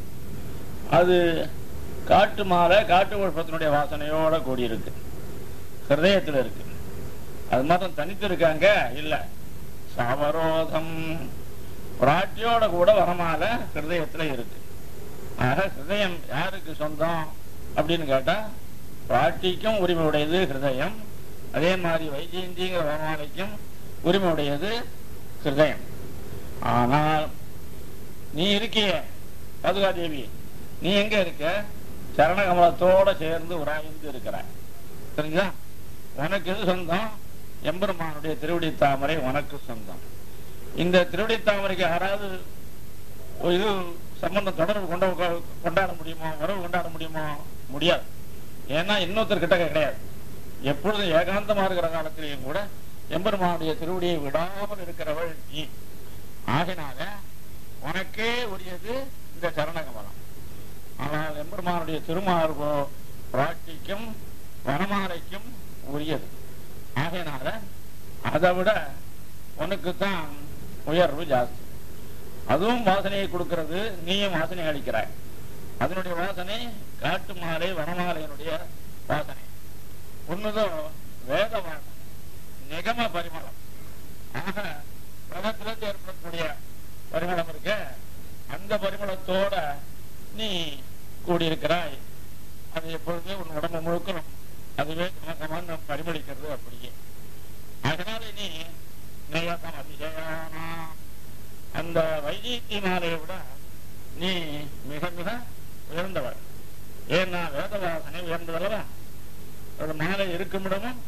[SPEAKER 1] அது காட்டு மாலை காட்டு புஷ்பத்தினுடைய வாசனையோட கூடியிருக்கு ஹிருதயத்தில் இருக்கு அது மாத்திரம் தனித்து இருக்காங்க இல்ல சவரோதம் பிராட்டியோட கூட வரமால ஹிருதயத்துல இருக்கு ஆக ஹிருதயம் யாருக்கு சொந்தம் அப்படின்னு கேட்டா பிராட்டிக்கும் உரிமை உடையது ஹிருதயம் அதே மாதிரி வைஜெயந்திங்கிற வரமாலைக்கும் உரிமை உடையது ஹிருதயம் ஆனால் நீ இருக்கிய பதுகாதேவி நீ எங்க இருக்க சரணகமலத்தோட சேர்ந்து உராய்ந்து இருக்கிறாய் சரிங்களா உனக்கு எது சொந்தம் எம்பெருமானுடைய திருவடி தாமரை உனக்கு சொந்தம் இந்த திருவடி தாமரைக்கு யாராவது ஒரு இது சம்பந்தம் தொடர்பு கொண்ட கொண்டாட முடியுமோ உறவு கொண்டாட முடியுமோ முடியாது ஏன்னா இன்னொருத்தர் கிட்ட கிடையாது எப்பொழுதும் ஏகாந்தமா இருக்கிற காலத்திலேயும் கூட எம்பெருமானுடைய திருவடியை விடாமல் இருக்கிறவள் நீ ஆகினால உனக்கே உரியது இந்த சரணகமலம் ஆனால் எம்பெருமானுடைய திருமார்போ பிராட்டிக்கும் வனமாலைக்கும் உரியது ஆகையினால அதை விட உனக்கு தான் உயர்வு ஜாஸ்தி அதுவும் வாசனையை கொடுக்கிறது நீயும் வாசனை அளிக்கிறாய் அதனுடைய வாசனை காட்டு மாலை வனமாலையினுடைய வாசனை ஒண்ணுதான் வேத வாசனை நிகம பரிமளம் ஆக பிரமத்திலிருந்து ஏற்படக்கூடிய பரிமளம் இருக்க அந்த பரிமளத்தோட நீ கூடியிருக்கிறாய் அது எப்பொழுதுமே உன் உடம்பு முழுக்கணும் அதுவே கமகமான பரிமளிக்கிறது அப்படியே அதனால நீ நியதம் அதிசயானா அந்த வைஜீத்தி மாலையை விட நீ மிக மிக உயர்ந்தவர் ஏன்னா வேதவாசனை உயர்ந்ததல்லவா ஒரு மாலை இருக்குமிடமும்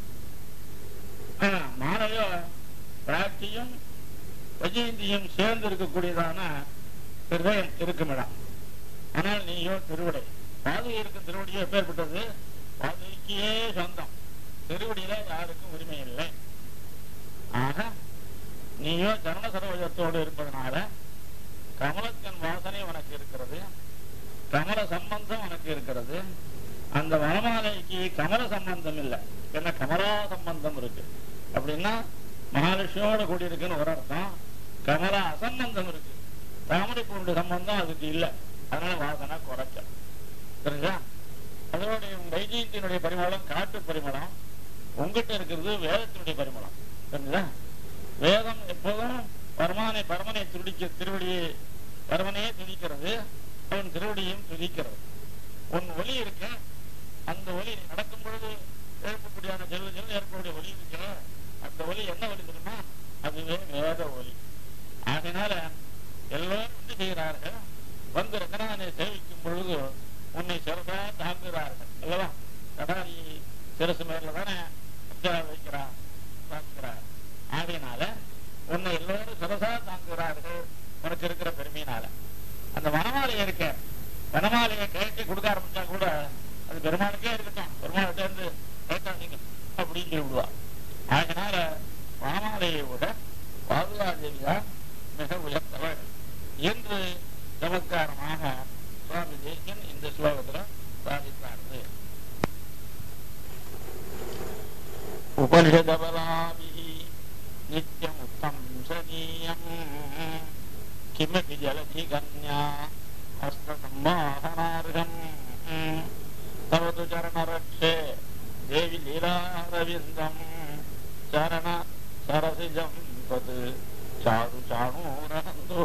[SPEAKER 1] ஆ, மாலையோ பிராட்டியும் வைஜெயந்தியும் சேர்ந்து இருக்கக்கூடியதான ஹிருதயம் இருக்குமிடம் ஆனால் நீயோ திருவிடை பாதுகை இருக்கும் திருவடியோ எப்பேற்பட்டது பாதுகைக்கே சொந்தம் திருவடியில யாருக்கும் உரிமை இல்லை ஆக நீயோ ஜனன சரோஜத்தோடு இருப்பதனால கமலத்தின் வாசனை உனக்கு இருக்கிறது கமல சம்பந்தம் உனக்கு இருக்கிறது அந்த வனமாலைக்கு கமல சம்பந்தம் இல்லை என்ன கமலா சம்பந்தம் இருக்கு அப்படின்னா மகாலட்சுமியோட கூடி இருக்குன்னு ஒரு அர்த்தம் கமலா அசம்பந்தம் இருக்கு தாமரை பூண்டு சம்பந்தம் அதுக்கு இல்லை அதனால வாசனை குறைச்ச தெரிஞ்சா அதனுடைய வைஜயத்தினுடைய பரிமளம் காட்டு பரிமளம் உங்ககிட்ட இருக்கிறது வேதத்தினுடைய பரிமளம் தெரிஞ்சா வேதம் எப்போதும் பரமானை பரமனை துடிக்க திருவடியை பரமனையே துதிக்கிறது அவன் திருவடியையும் துதிக்கிறது உன் ஒலி இருக்க அந்த ஒலி நீ நடக்கும் பொழுது எழுப்பக்கூடிய அந்த ஜெல்லு ஜெல்லு ஏற்படக்கூடிய ஒலி இருக்க அந்த ஒலி என்ன ஒலி தெரியுமா அதுவே வேத ஒலி ஆகையினால எல்லோரும் என்ன செய்கிறார்கள் வந்து ரங்கநாதனை சேவிக்கும் பொழுது உன்னை சிறப்பா தாங்குகிறார்கள் அல்லவா கடாரி சிறசு மேல தானே அத்தியாயம் வைக்கிறார் தாங்குகிறார் ஆகையினால உன்னை எல்லோரும் சிறசா தாங்குகிறார்கள் உனக்கு இருக்கிற பெருமையினால அந்த வனமாலையை இருக்க வனமாலையை கழட்டி கொடுக்க ஆரம்பிச்சா கூட அது பெருமாளுக்கே இருக்கட்டும் பெருமாள்கிட்ட இருந்து கேட்டாங்க அப்படின்னு சொல்லி விடுவா அதனால வனமாலையை விட பாதுகாதேவிதான் மிக உயர்ந்தவள் என்று நமஸ்காரமாக சுவாமி தேசியன் இந்த ஸ்லோகத்துல சாதித்தார்கள் உபனிஷதபலாபிः नित्यमुत्तंसनीयम् किमपि जलधिगन्या हस्तसम्माहनार्हम् तव तु चरणरक्षे देवि लीलारविन्दम् चरण सरसिजम् तत् चारु चाणूरहन्तु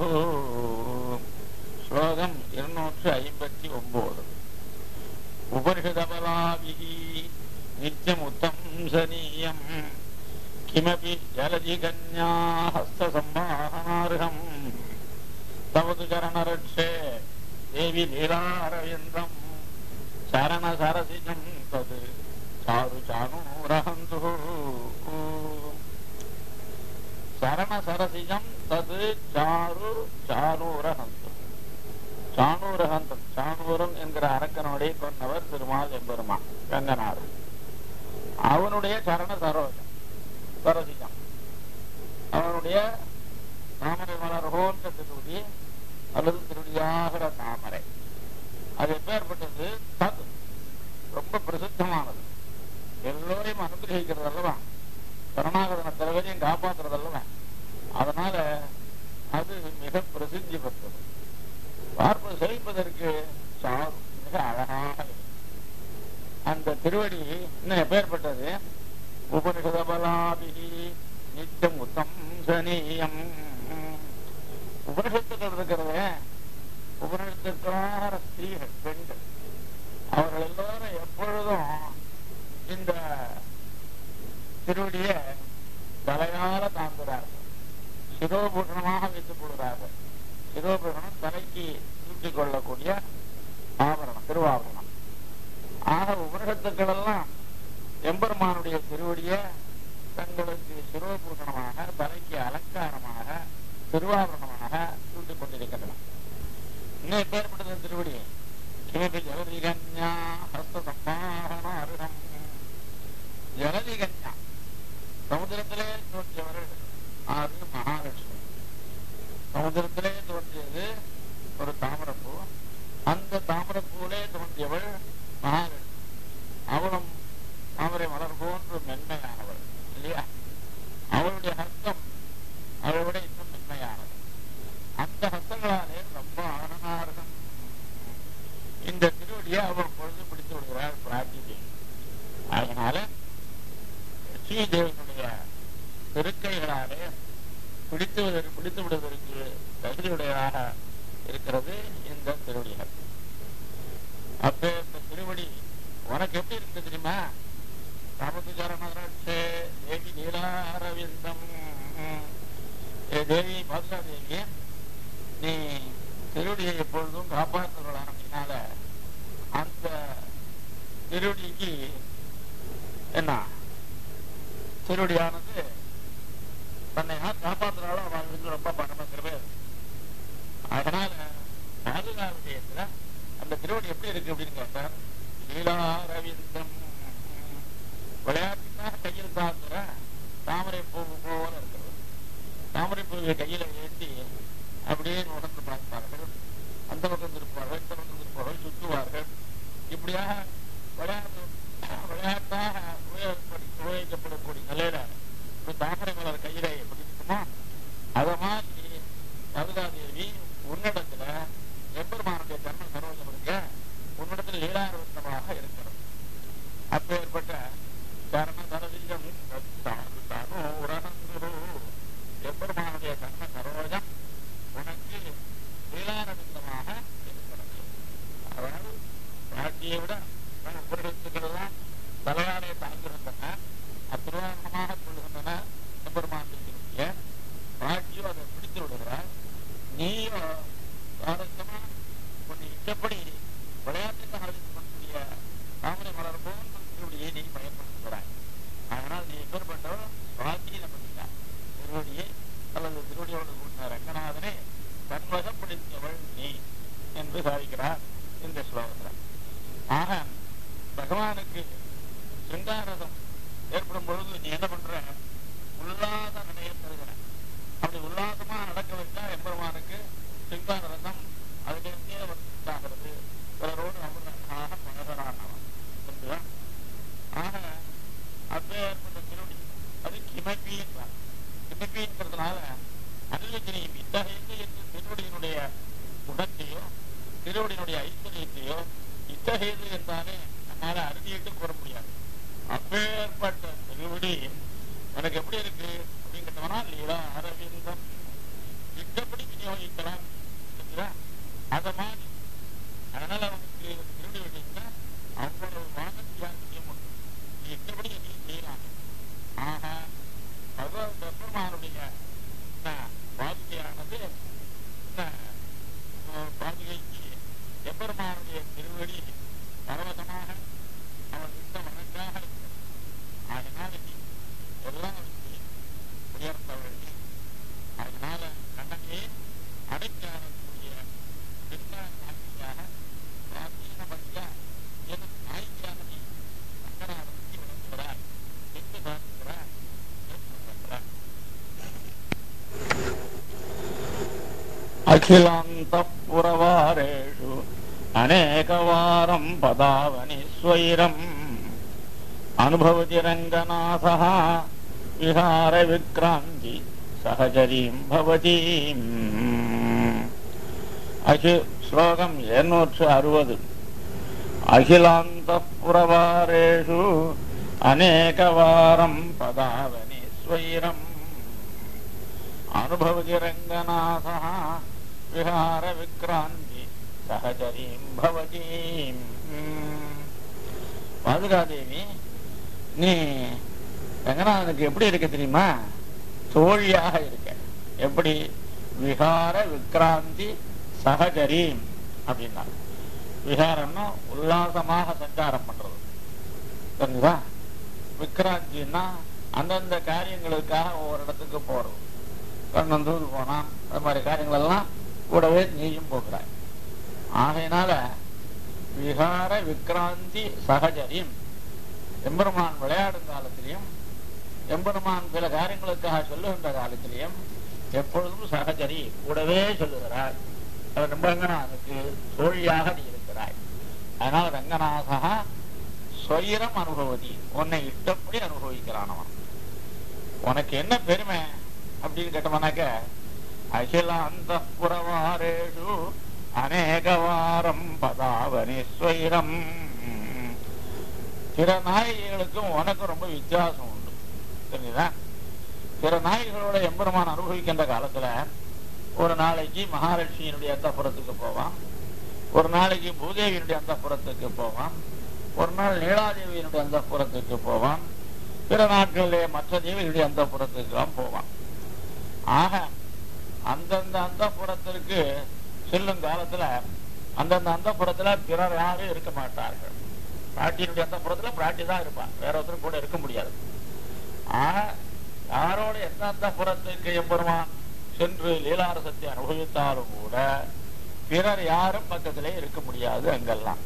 [SPEAKER 1] ஸ்லோகம் இருநூற்று ஐம்பத்தி ஒன்பது உபனிஷதபலாபிः नित्यमुत्तंसनीयम् किमपि जलधिकन्या हस्तसम्माहनार्हम् तव तु चरणरक्षे देवि लीलारविन्दम् चरणसरसिजम् तत् चारु चाणूरहन्तु சரணசரசிஜம் தது சாரு சானூரஹந்தம் சானூரஹந்தம் சானூரன் என்கிற அரக்கனுடைய கொன்னவர் திருமால் எம்பெருமான் கங்கனார் அவனுடைய சரண சரோஜம் சரசிஜம் அவனுடைய தாமரை மலர் போன்ற திருவடி அல்லது திருவடியாகிற தாமரை அது எப்பேற்பட்டது தத் ரொம்ப பிரசித்தமானது எல்லோரையும் அனுகிரகிக்கிறது அல்லவா கருணாகரன தலைவரையும் காப்பாற்றுறது அல்லவா அதனால அது மிக பிரசித்தி பெற்றது பார்ப்பது சேவிப்பதற்கு சாரு மிக அழகாக இருக்கும். அந்த திருவடி இன்னும் எப்பேற்பட்டது உபனிஷதபலாபிகி நித்தியம் உத்தம்சனீயம் உபனிஷத்துக்கள் இருக்கிறது உபனிஷத்துக்கார ஸ்திரீகள் பெண்கள் அவர்கள் எல்லோரும் எப்பொழுதும் இந்த திருவடிய தலையால தாங்குகிறார்கள் சிரோபூஷணமாக வைத்துக் கொள்கிறார்கள் சிரோபூஷணம் தலைக்கு சூட்டிக் கொள்ளக்கூடிய ஆபரணம் திருவாபரணம் ஆக உபனிஷத்துக்கள் எல்லாம் எம்பெருமானுடைய திருவடிய தங்களுக்கு சிரோபூஷணமாக தலைக்கு அலங்காரமாக திருவாபரணமாக சூட்டிக் கொண்டிருக்கின்றன இன்னும் எப்பேற்பட்டது திருவடி கிமபி ஜலதிகன்யா ஹஸ்த சம்மாரண அருகம் ஜலதிகன்யா சமுதிரத்திலே தோன்றியவர்கள் ஆறு மகாலட்சுமி சமுதிரத்திலே தோன்றியது ஒரு தாமரப்பூ அந்த தாமரப்பூவிலே தோன்றியவள் மகாலட்சுமி அவளும் தாமரை மலர் போன்று மென்மையானவள் இல்லையா அவளுடைய ஹஸ்தம் அவளை விட இன்னும் மென்மையானது அந்த ஹஸ்தங்களாலே ரொம்ப அழகாக இந்த திருவடியை அவள் பொழுது பிடித்து விடுகிறாள் பிராட்டி தேவி அதனால ஸ்ரீதேவியினுடைய திருக்கைகளாலே பிடித்து விடுவதற்கு- பிடித்து விடுவதற்கு தகுதியுடையதாக இருக்கிறது இந்த திருவடிகள் அப்ப இந்த திருவடி உனக்கு எப்படி இருக்கு தெரியுமா ராமதுச்சாரணே தேவி நீலாரவிந்தம் ஏ தேவி பாதுகா தேவி நீ திருவடியை எப்பொழுதும் காப்பாற்றுவதான அப்படின்னால அந்த திருவடிக்கு என்ன திருவடியானது தன்னை யார் காப்பாற்றுறாலும் அவன் வந்து ரொம்ப பரம கிருபை அது. அதனால பாதுகா விஷயத்துல அந்த திருவடி எப்படி இருக்கு அப்படின்னு கேட்டார் லீலாரவிந்தம் விளையாட்டுக்காக கையில் தாக்குற தாமரை பூ போல இருக்கிறது தாமரை பூவை கையில ஏந்தி அப்படியே உடந்து பார்ப்பார்கள் அந்த பக்கம் திருப்பார்கள் இந்த பக்கம் திருப்பார்கள் சுற்றுவார்கள் இப்படியாக விளையாட்டு விளையாட்டாக உபயோகப்படி உபயோகிக்கப்படக்கூடிய நிலையில ஒரு தாமரை மலர் கையில எப்படி இருக்குமோ அத மாதிரி மதுராதேவி உன்னிடத்துல எம்பெருமானுடைய தன்மை சரோஜம் இருக்க உன்னிடத்துல லீலாரவிந்தமாக இருக்கிறது அப்பேற்பட்ட கர்ம சரவீகம் எம்பெருமானுடைய கர்ம சரோஜம் உனக்கு லீலாரவிந்தமாக இருக்கிறது அதாவது பாட்டியை விட உபரிடத்துக்கெல்லாம் தலையாடைய தாங்கியிருந்தன அத்திருவாரணமாக கொள்கின்றன எம்பெருமானுடைய பாட்டியோ அதை பிடித்து விடுகிறார் நீயோ சுவாரஸ்யமா உன்னை இஷ்டப்படி விளையாட்டுக்கு அழைத்துக்கூடிய தாமரை மலர் போன்ற திருவடியை நீ பயன்படுத்துகிறாய் அதனால் நீ எப்பேற்பட்டவள் சுவாதீனம் பண்ணிட்டாய் திருவடியை அல்லது திருவடியோடு கூட்டின ரங்கநாதனை தன்வசப்படுத்தியவள் நீ என்று சாதிக்கிறார் இந்த ஸ்லோகத்தில் ஆக பகவானுக்கு சிங்காரதம் ஏற்படும் பொழுது நீ என்ன பண்ற உல்லாத நிலையை தருகிற அப்படி உல்லாசமா நடக்க வச்சா எம்பெருமானுக்கு சிங்கார ரசம் அதிலிருந்தே உண்டாகிறது பிறரோடு அமிர்தமாக பழகிறானவன் புரிஞ்சுதா? ஆக அப்பேற்பட்ட திருவடி அது கிமப்பி என்றார் கிமப்பிங்கிறதுனால அனுஜனியும் இத்தகையது என்று திருவடியினுடைய குணத்தையோ திருவடியினுடைய ஐஸ்வர்யத்தையோ இத்தகையது என்றாலே நம்மால அறுதியிட்டு கூற முடியாது அப்பேற்பட்ட திருவடி உனக்கு எப்படி இருக்கு அப்படின்னு கேட்டோம்னா லீலா அரவிந்தம் இஷ்டப்படி விநியோகிக்கலாம் சரிங்களா? அத மாதிரி அதனால அவனுக்கு திருடி விட்டீங்கன்னா அவங்களோட வாங்க தியாகியம் உண்டு நீ இஷ்டப்படி நீ செய்யலாம் ஆக பகவத் பெருமானுடைய என்ன, பாதுகையானது என்ன, அஹ், பாதுகைக்கு எப்பெருமானுடைய திருவடி பரவசமாக அவன் இந்த வணக்காக இருக்கிறது அதனால நீ எல்லாம் வச்சு உயர்த்தவள் நீ. அதனால கண்ணனையே அடைக்காணக்கூடிய பின்னாக பிராச்சீன பக்தியா என நாய்க்காக நீ ரங்கநாதனுக்கு விளங்குகிறார் என்று பார்க்கிறார் என்று சொல்கிறார் అఖిలాంతఃపురవారేషు అనేకవారం పదావని స్వైరం అనుభవతి రంగనాథ విహార విక్రాంతి సహచరీం భవతీం அகி ஸ்லோகம் இருநூற்று அறுபது அகிலாந்தப்புரவாரேஷு அநேகவாரம் பதாவனி ஸ்வைரம் அனுபவதி ரங்கநாத விஹார விக்ராந்தி சகஜரீம் பவதீம் பாதுகாதேவி நீ ரங்கநாதனுக்கு எப்படி இருக்க தெரியுமா தோழியாக இருக்க எப்படி விஹார விக்ராந்தி சகஜரீம் அப்படின்னா விஹாரம்னா உல்லாசமாக சஞ்சாரம் பண்றது தெரிஞ்சுதா விக்ராந்தின்னா அந்தந்த காரியங்களுக்காக ஒவ்வொரு இடத்துக்கு போறது கண்ணந்தூர் போனான் அது மாதிரி காரியங்கள் எல்லாம் கூடவே நீயும் போகிறாய் ஆகையினால விகார விக்ராந்தி சகஜரியும் எம்பெருமான் விளையாடும் காலத்திலையும் எம்பெருமான் சில காரியங்களுக்காக சொல்லுகின்ற காலத்திலையும் எப்பொழுதும் சகஜரி கூடவே சொல்லுகிறார் அவர் ரங்கநாதனுக்கு தோழியாக நீ இருக்கிறாய் அதனால் ரங்கநாதா ஸ்வயிரம் அனுபவதி உன்னை இஷ்டப்படி அனுபவிக்கிறான் அவன் உனக்கு என்ன பெருமை அப்படின்னு கேட்டோம்னாக்க அகில அந்த புறவாரேஷு அநேகவாரம் பதாவனி ஸ்வயிரம் பிற நாயகிகளுக்கும் உனக்கும் ரொம்ப வித்தியாசம் உண்டு தெரியுதா பிற நாயகிகளோட எம்பெருமான் அனுபவிக்கின்ற காலத்துல ஒரு நாளைக்கு மகாலட்சுமியினுடைய அந்தப்புறத்துக்கு போவான் ஒரு நாளைக்கு பூதேவியினுடைய அந்தப்புறத்துக்கு போவான் ஒரு நாள் நீலாதேவியினுடைய அந்தப்புறத்துக்கு போவான் பிற நாட்களிலே மற்ற தேவிகளுடைய அந்தப்புறத்துக்கெல்லாம் போவான் ஆக அந்தந்த அந்தப்புறத்திற்கு செல்லும் காலத்துல அந்தந்த அந்தப்புறத்துல பிறர் யாரும் இருக்க மாட்டார்கள் பிராட்டியினுடைய அந்தப்புறத்துல பிராட்டி தான் இருப்பான் வேற ஒருத்தரும் கூட இருக்க முடியாது ஆக யாரோட எந்த அந்தப்புறத்துக்கு எம்பெருமான் சென்று லீலாரசத்தை அனுபவித்தாலும் கூட பிறர் யாரும் பக்கத்திலே இருக்க முடியாது அங்கெல்லாம்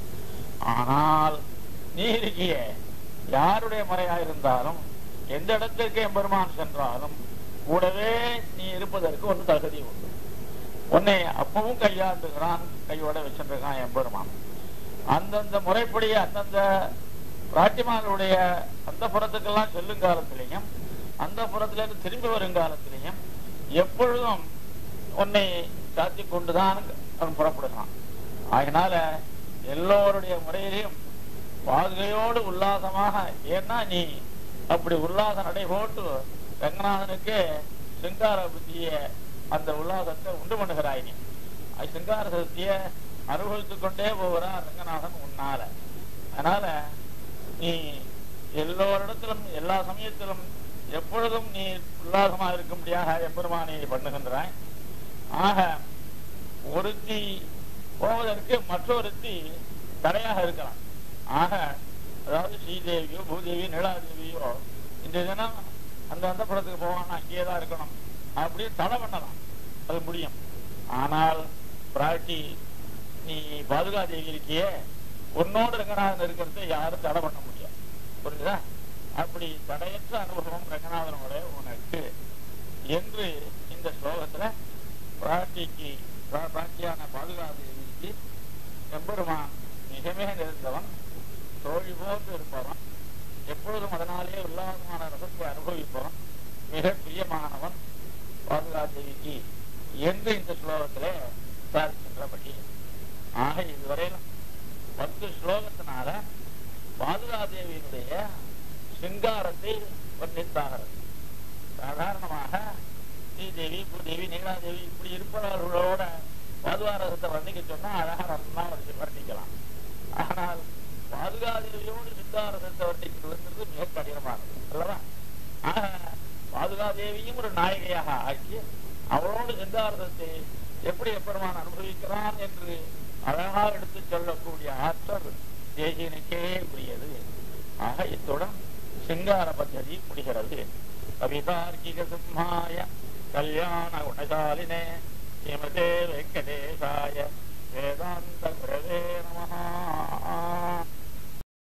[SPEAKER 1] ஆனால் நீ இருக்கிய யாருடைய முறையா இருந்தாலும் எந்த இடத்திற்கு எம்பெருமான் சென்றாலும் கூடவே நீ இருப்பதற்கு ஒரு தகுதி உண்டு உன்னை அப்பவும் கையாண்டுகிறான் கையோட வச்சிருக்கான் எம்பெருமான் அந்தந்த முறைப்படி அந்தந்த பிராட்டிமார்களுடைய அந்த புறத்துக்கெல்லாம் செல்லும் காலத்திலையும் அந்த புறத்திலிருந்து திரும்பி வரும் காலத்திலையும் எப்பொழுதும் உன்னை சாத்தி கொண்டுதான் அவன் புறப்படுகிறான் அதனால எல்லோருடைய முறையிலையும் பாதுகையோடு உல்லாசமாக ஏன்னா நீ அப்படி உல்லாச நடை போட்டு ரங்கநாதனுக்கு சிங்கார புத்திய அந்த உல்லாசத்தை உண்டு பண்ணுகிறாய் நீ அது சிங்கார சக்திய அனுபவித்துக் கொண்டே போகிறான் ரங்கநாதன் உன்னால அதனால நீ எல்லோரிடத்திலும் எல்லா சமயத்திலும் எப்பொழுதும் நீ உல்லாசமாக இருக்கும்படியாக எம்பெருமானை பண்ணுகின்றாய் ஆக ஒருத்தி போவதற்கு மற்றொருத்தி தடையாக இருக்கலாம் ஆக அதாவது ஸ்ரீதேவியோ பூதேவி நீலாதேவியோ இந்த தினம் அந்த அந்த புறத்துக்கு போவானா அங்கேயே தான் இருக்கணும் அப்படின்னு தடை பண்ணலாம் அது முடியும் ஆனால் பிராட்டி நீ பாதுகாதேவி இருக்கியே உன்னோடு ரங்கநாதன் இருக்கிறத யாரும் தடை பண்ண முடியாது புரியுதா அப்படி தடையற்ற அனுபவம் ரங்கநாதனோட உனக்கு என்று இந்த ஸ்லோகத்துல பிராட்டிக்கு பிரா- பிராட்டியான பாதுகாதேவிக்கு எம்பெருமான் மிகவே நிறைந்தவன் தோழி போன்று இருப்பவன் எப்பொழுதும் அதனாலே உல்லாசமான ரசத்தை அனுபவிப்பவன் மிக பிரியமானவன் பாதுகாதேவிக்கு என்று இந்த ஸ்லோகத்திலே சாதிக்கின்றபடி ஆக இதுவரையிலும் பத்து ஸ்லோகத்தினால பாதுகாதேவியினுடைய சிங்காரத்தை வர்ணித்தாகிறது சாதாரணமாக ஸ்ரீதேவி பூதேவி நீலாதேவி இப்படி இருப்பவர்களோட பாதுகாரகத்தை வர்ணிக்க சொன்னா அழகா நல்லா வர்ணி- வர்ணிக்கலாம் ஆனால் பாதுகாதேவியோடு சித்தாரதத்தை வர்ணிக்கிறதுங்கிறது மிக கடினமானது அல்லவா ஆக பாதுகாதேவியும் ஒரு நாயகியாக ஆக்கி அவளோடு சித்தாரதத்தை எப்படி எப்பெருமான் அனுபவிக்கிறான் என்று அழகா எடுத்து சொல்லக்கூடிய ஆற்றல் தேசியனுக்கே உரியது ஆக இத்துடன் சிங்கார பദ്ധதி முடிகிறது கவிதார்க்கிக சிம்மாய கல்யாண குணசாலினே ஸ்ரீமதே வெங்கடேசாய வேதாந்த குரவே நமஹா